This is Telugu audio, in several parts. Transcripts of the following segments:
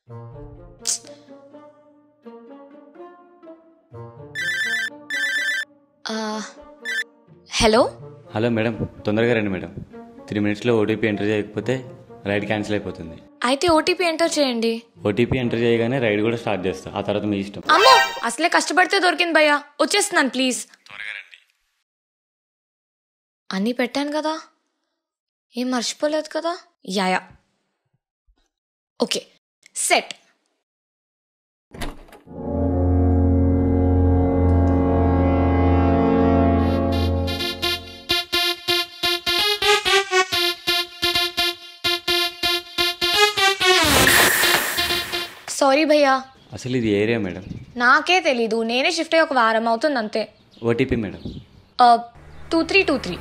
హలో హలో మేడం తొందరగా రండి మేడం త్రీ మినిట్స్లో ఓటీపీ ఎంటర్ చేయకపోతే రైడ్ క్యాన్సిల్ అయిపోతుంది అయితే ఓటీపీ ఎంటర్ చేయండి ఓటీపీ ఎంటర్ చేయగానే రైడ్ కూడా స్టార్ట్ చేస్తా ఆ తర్వాత మీ ఇష్టం అమ్మో అసలే కష్టపడితే దొరికింది భయ్యా వచ్చేస్తున్నాను ప్లీజ్ అన్నీ పెట్టాను కదా ఏం మర్చిపోలేదు కదా యాయా ఓకే సెట్ సారీ భయ్యా అసలు ఇది ఏరియా మేడం నాకే తెలీదు నేనే షిఫ్ట్ అయ్యి ఒక వారం అవుతుంది అంతే OTP madam two three two three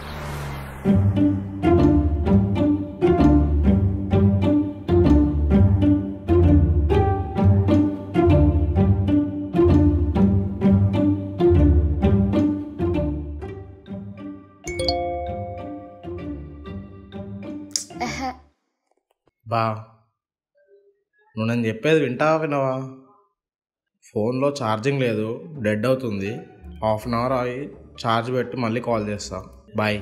బా నువ్వు నేను చెప్పేది వింటావా వినవా ఫోన్లో ఛార్జింగ్ లేదు డెడ్ అవుతుంది హాఫ్ అన్ అవర్ అయ్యి ఛార్జ్ పెట్టి మళ్ళీ కాల్ చేస్తా బాయ్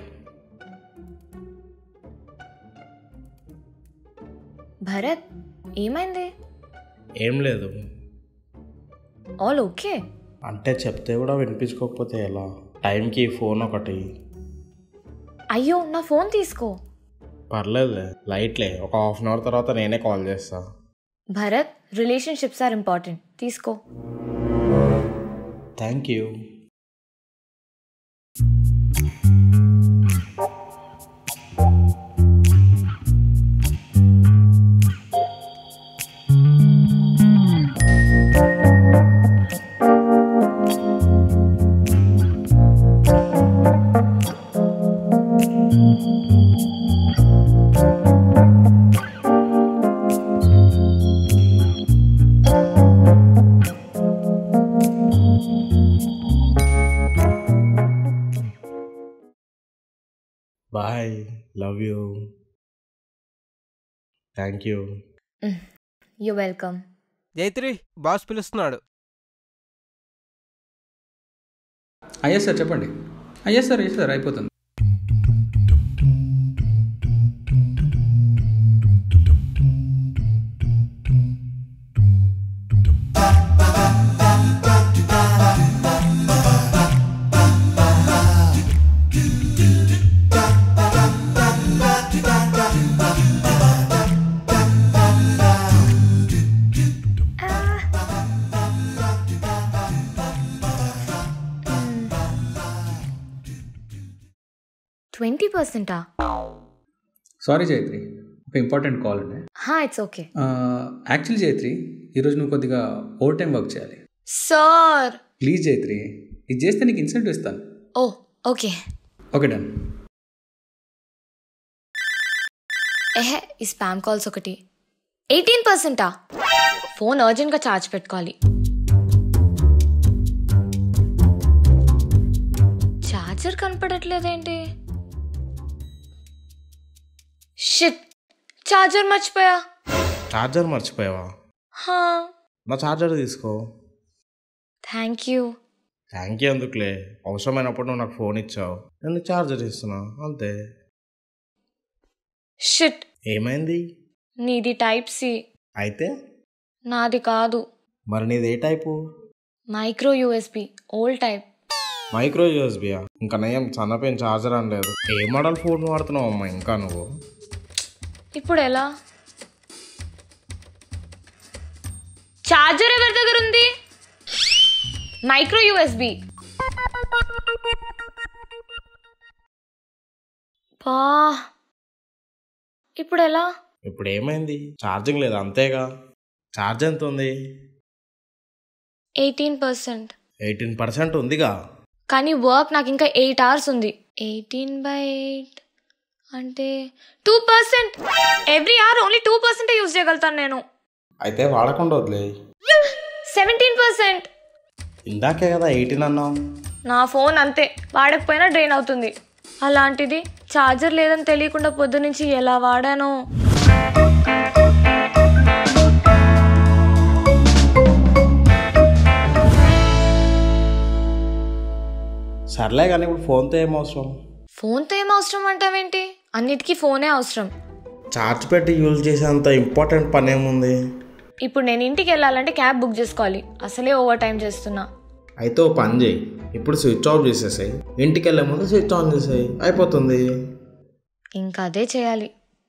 భరత్ ఏమైంది ఏం లేదు ఆల్ ఓకే అంటే చెప్తే కూడా వినిపించుకోకపోతే ఎలా టైంకి ఫోన్ ఒకటి అయ్యో నా ఫోన్ తీసుకో పర్లేదులే లైట్లే ఒక హాఫ్ అన్ అవర్ తర్వాత నేనే కాల్ చేస్తా భరత్ రిలేషన్షిప్స్ ఆర్ ఇంపార్టెంట్ తీసుకో thank you bye love you thank you you welcome Jaitri boss పిలుస్తున్నాడు అయ్యా సార్ చెప్పండి అయ్యా సార్ అయ్యా సార్ అయిపోతుంది ట్వంటీ పర్సెంటా సారీ జైత్రి ఒక ఇంపార్టెంట్ కాల్ అండి హా ఇట్స్ ఓకే యాక్చువల్లీ జైత్రి ఈరోజు నువ్వు కొద్దిగా ఓవర్ టైం వర్క్ చేయాలి సార్ ప్లీజ్ జైత్రి ఇది చేస్తే నీకు ఇన్సెంటివ్ ఇస్తాను ఓ ఓకే ఓకే డన్ ఎహే ఈ స్పామ్ కాల్స్ ఒకటి ఎయిటీన్ పర్సెంటా ఫోన్ అర్జెంట్గా ఛార్జ్ పెట్టుకోవాలి ఛార్జర్ కనపడట్లేదేంటి షిట్ ఛార్జర్ మర్చిపోయా ఛార్జర్ మర్చిపోయావా హా నా ఛార్జర్ తీసుకో థ్యాంక్ యూ థ్యాంక్ యూ ఎందుకులే అవసరమైనప్పుడు నువ్వు నాకు ఫోన్ ఇచ్చావు నేను నీకు ఛార్జర్ ఇస్తున్నా అంతే షిట్ ఏమైంది నీది టైప్ సి అయితే నాది కాదు మరి నీది ఏ type micro USB old type micro యూఎస్బియా ఇంకా నయం సన్నపోయిన ఛార్జర్ అని లేదు ఏ మోడల్ ఫోన్ వాడుతున్నావు అమ్మా ఇంకా నువ్వు ఇప్పుడు ఎలా ఛార్జర్ ఎవరి దగ్గర ఉంది మైక్రో యూఎస్బి బా ఇప్పుడు ఎలా ఇప్పుడు ఏమైంది ఛార్జింగ్ లేదు అంతేగా ఛార్జ్ ఎంత ఉంది ఎయిటీన్ పర్సెంట్ ఎయిటీన్ పర్సెంట్ ఉందిగా కానీ వర్క్ నాకు ఇంకా ఎయిట్ అవర్స్ ఉంది ఎయిటీన్ బై ఎయిట్ అంటే two percent every hour only two percent use చేయగలుగుతాను నేను అయితే వాడకుండా వదిలే సెవెంటీన్ పర్సెంట్ ఇందాకే కదా ఎయిటీన్ అన్నావు నా ఫోన్ అంతే వాడకపోయినా డ్రైన్ అవుతుంది అలాంటిది ఛార్జర్ లేదని తెలియకుండా పొద్దు నుంచి ఎలా వాడానో సర్లే కానీ ఇప్పుడు ఫోన్తో ఏం అవసరం ఫోన్తో ఏం అవసరం అంటావేంటి అన్నిటికీ ఫోనే అవసరం ఛార్జ్ పెట్టి యూజ్ చేసేంత ఇంపార్టెంట్ పని ఏముంది ఇప్పుడు నేను ఇంటికి వెళ్ళాలంటే క్యాబ్ బుక్ చేసుకోవాలి అసలే ఓవర్ టైం చేస్తున్నా అయితే ఓ పని చేయి ఇప్పుడు స్విచ్ ఆఫ్ చేసేసాయి ఇంటికి వెళ్ళే ముందు స్విచ్ ఆన్ చేసేయి అయిపోతుంది ఇంకా అదే చేయాలి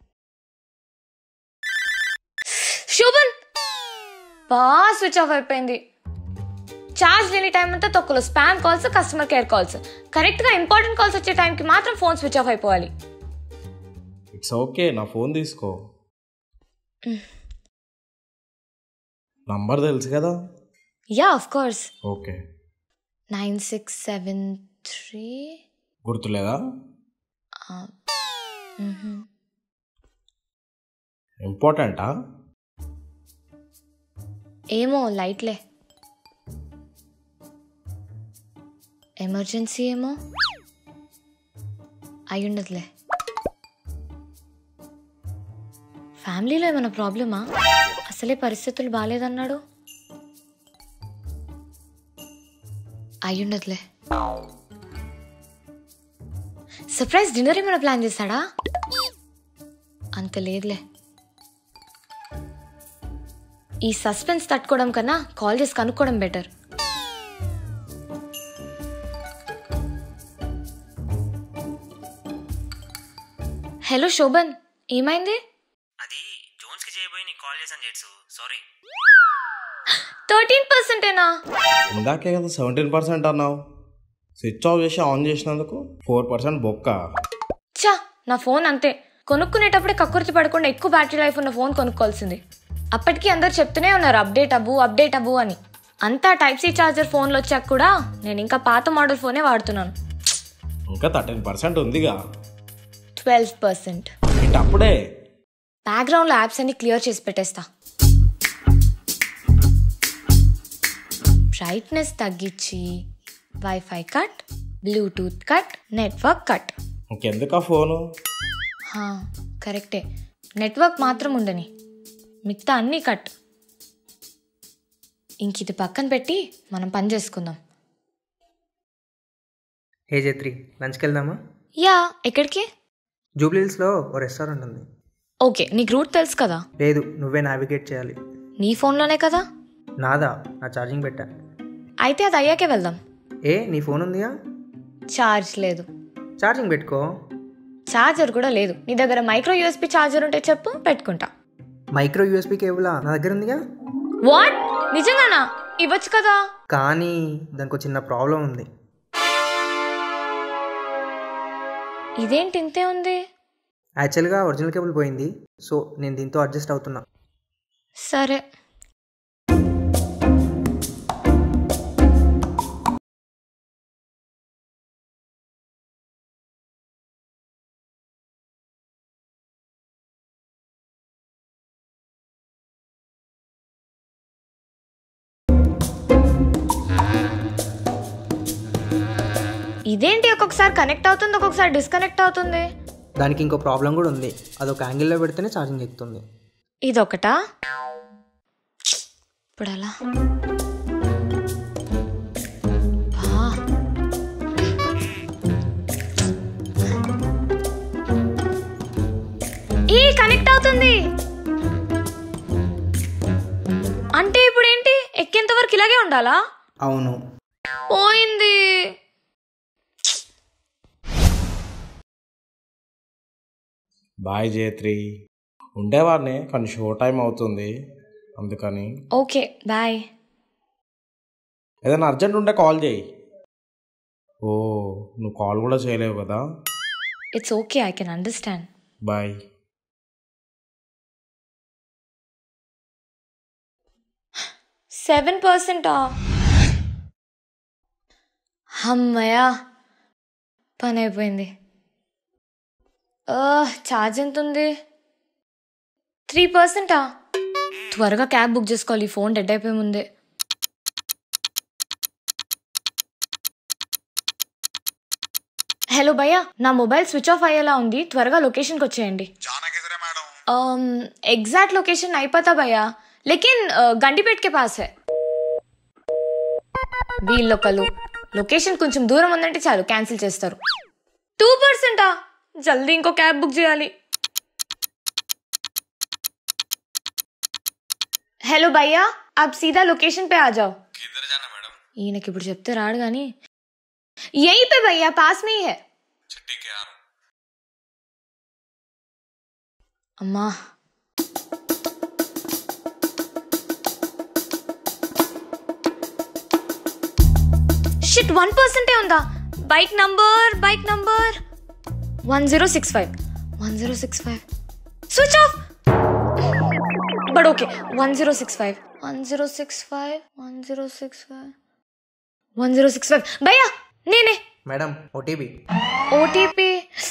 శోభన్ బా స్విచ్ ఆఫ్ అయిపోయింది చార్జ్ లేని టైం అంతా తొక్కలో spam calls customer care calls కరెక్ట్గా ఇంపార్టెంట్ కాల్స్ వచ్చే టైంకి మాత్రం ఫోన్ స్విచ్ ఆఫ్ అయిపోవాలి ఇట్స్ ఓకే నా ఫోన్ తీసుకో నంబర్ తెలుసు కదా yeah of course okay nine six seven three గుర్తులేదా ఇంపార్టెంటా ఏమో లైట్లే ఎమర్జెన్సీ ఏమో అయి ఉండదులే ఫ్యామిలీలో ఏమైనా ప్రాబ్లమా అసలే పరిస్థితులు బాగాలేదన్నాడు అయి ఉండదులే సర్ప్రైజ్ డిన్నర్ ఏమైనా ప్లాన్ చేశాడా అంత లేదులే ఈ సస్పెన్స్ తట్టుకోవడం కన్నా కాల్ చేసి కనుక్కోవడం బెటర్ హలో శోభన్ ఏమైంది అది జోన్స్కి చేయబోయి నీకు కాల్ చేశాను జెట్సు సారీ థర్టీన్ పర్సెంటేనా ఇందాకే కదా సెవెంటీన్ పర్సెంట్ అన్నావు స్విచ్ ఆఫ్ చేసి ఆన్ చేసినందుకు ఫోర్ పర్సెంట్ బొక్క చా నా ఫోన్ అంతే కొనుక్కునేటప్పుడే కక్కుర్తి పడకుండా ఎక్కువ బ్యాటరీ లైఫ్ ఉన్న ఫోన్ కొనుక్కోవాల్సింది అప్పటికి అందరు చెప్తూనే ఉన్నారు అప్డేట్ అవ్వు అప్డేట్ అవ్వు అని అంతా టైప్ సి ఛార్జర్ ఫోన్లు వచ్చాక కూడా నేను ఇంకా పాత మోడల్ ఫోనే వాడుతున్నాను ఇంకా థర్టీన్ పర్సెంట్ ఉందిగా ట్వెల్వ్ పర్సెంట్ ఇటు అప్పుడే బ్యాక్గ్రౌండ్లో యాప్స్ అన్ని క్లియర్ చేసి పెట్టేస్తా బ్రైట్నెస్ తగ్గించి WiFi cut Bluetooth cut network cut ఇంకెందుకు ఆ ఫోను హా, కరెక్టే నెట్వర్క్ మాత్రం ఉండని మిగతా అన్నీ కట్ ఇంక ఇది పక్కన పెట్టి మనం పని చేసుకుందాం హే జైత్రి లంచ్కి వెళ్దామా యా ఎక్కడికి జూబ్లీహిల్స్లో ఓ రెస్టారెంట్ ఉంది ఓకే నీకు రూట్ తెలుసు కదా లేదు నువ్వే నావిగేట్ చేయాలి నీ ఫోన్లోనే కదా నాదా నా ఛార్జింగ్ పెట్టా అయితే అది అయ్యాకే వెళ్దాం ఏ నీ ఫోన్ ఉందిగా ఛార్జ్ లేదు ఛార్జింగ్ పెట్టుకో ఛార్జర్ కూడా లేదు నీ దగ్గర మైక్రో యూఎస్బి ఛార్జర్ ఉంటే చెప్పు పెట్టుకుంటా మైక్రో యూఎస్బీ కేబులా నా దగ్గర ఉందిగా వాట్ నిజంగానా ఇవ్వచ్చు కదా కానీ దానికి ఒక చిన్న ప్రాబ్లం ఉంది ఇదేంటి ఇంతే ఉంది యాక్చువల్గా ఒరిజినల్ కేబుల్ పోయింది సో నేను దీంతో అడ్జస్ట్ అవుతున్నా సరే ఇదేంటి ఒక్కొక్కసారి కనెక్ట్ అవుతుంది ఒక్కొక్కసారి డిస్కనెక్ట్ అవుతుంది దానికి ఇంకో ప్రాబ్లం కూడా ఉంది అదొక యాంగిల్లో పెడితేనే ఛార్జింగ్ ఎక్కుతుంది ఇదొకటా ఇప్పుడు అలా బా. ఈ కనెక్ట్ అవుతుంది అంటే ఇప్పుడు ఏంటి ఎక్కేంత వరకు ఇలాగే ఉండాలా అవును పోయింది బాయ్ జేత్రి ఉండేవాడిని కానీ షో టైం అవుతుంది అందుకని ఓకే బాయ్ ఏదైనా అర్జెంట్ ఉంటే కాల్ చేయి ఓ నువ్వు కాల్ కూడా చేయలేవు కదా it's okay I can understand bye seven పర్సెంటా అమ్మయ్యా పని అయిపోయింది ఛార్జ్ ఎంత ఉంది త్రీ పర్సెంటా త్వరగా క్యాబ్ బుక్ చేసుకోవాలి ఈ ఫోన్ డెడ్ అయిపోయి ముందే హలో భయ్యా నా మొబైల్ స్విచ్ ఆఫ్ అయ్యేలా ఉంది త్వరగా లొకేషన్కి వచ్చేయండి एग्जैक्ट लोकेशन नहीं पता भैया लेकिन अ, गंडीपेट के पास है వీళ్ళొకలు లొకేషన్ కొంచెం దూరం ఉందంటే చాలు క్యాన్సిల్ చేస్తారు టూ పర్సెంటా జల్దీ ఇంకో క్యాబ్ బుక్ చేయాలి हेलो भैया आप सीधा लोकेशन पे आ जाओ किधर जाना मैडम ఈయనకి ఇప్పుడు చెప్తే రాడు కానీ यहीं पे भैया पास में ही है अच्छा ठीक है आ रहा हूँ అమ్మా షిట్ వన్ పర్సెంటే ఉందా bike number bike number one zero six five one zero six five switch off but okay one zero six five one zero six five one zero six five one zero six five భయ్యా నేనే madam OTP OTP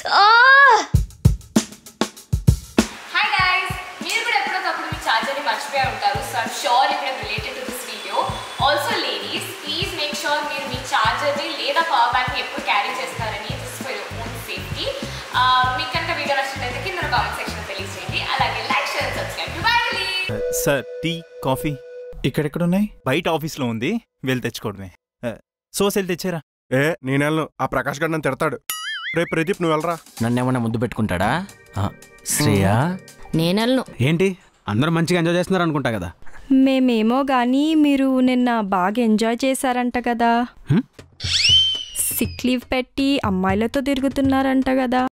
hi guys మీరు కూడా ఎప్పుడొకప్పుడు మీ ఛార్జర్ని మర్చిపోయి ఉంటారు సో ఐమ్ షూర్ ఇక్కడ related to this video also ladies please make sure మీరు మీ ఛార్జర్ని లేదా పవర్ బ్యాంక్ ఎప్పుడు క్యారీ చేస్తారని just for your own safety మీకు కనుక వీడియో నచ్చినట్లయితే కింద కామెంట్ సెక్షన్ తెలియజేయండి అలాగే like share subscribe to bye sir tea coffee ఇక్కడెక్కడున్నాయి బయట ఆఫీస్లో ఉంది వెళ్ళి తెచ్చుకోవడమే ఆ, సోసెల్ తెచ్చారా ఏ నేను వెళ్ళను ఆ ప్రకాష్ గడ్ నన్ను తిడతాడు రే ప్రదీప్ నువ్వు వెళ్ళరా నన్నేమన్నా ముద్దు పెట్టుకుంటాడా ఆ, శ్రేయా నేనెళ్ళను ఏంటి అందరూ మంచిగా ఎంజాయ్ చేస్తున్నారు అనుకుంటా కదా మేమేమో కానీ మీరు నిన్న బాగా ఎంజాయ్ చేశారంట కదా హ్మ్? సిక్ లీవ్ పెట్టి అమ్మాయిలతో తిరుగుతున్నారంట కదా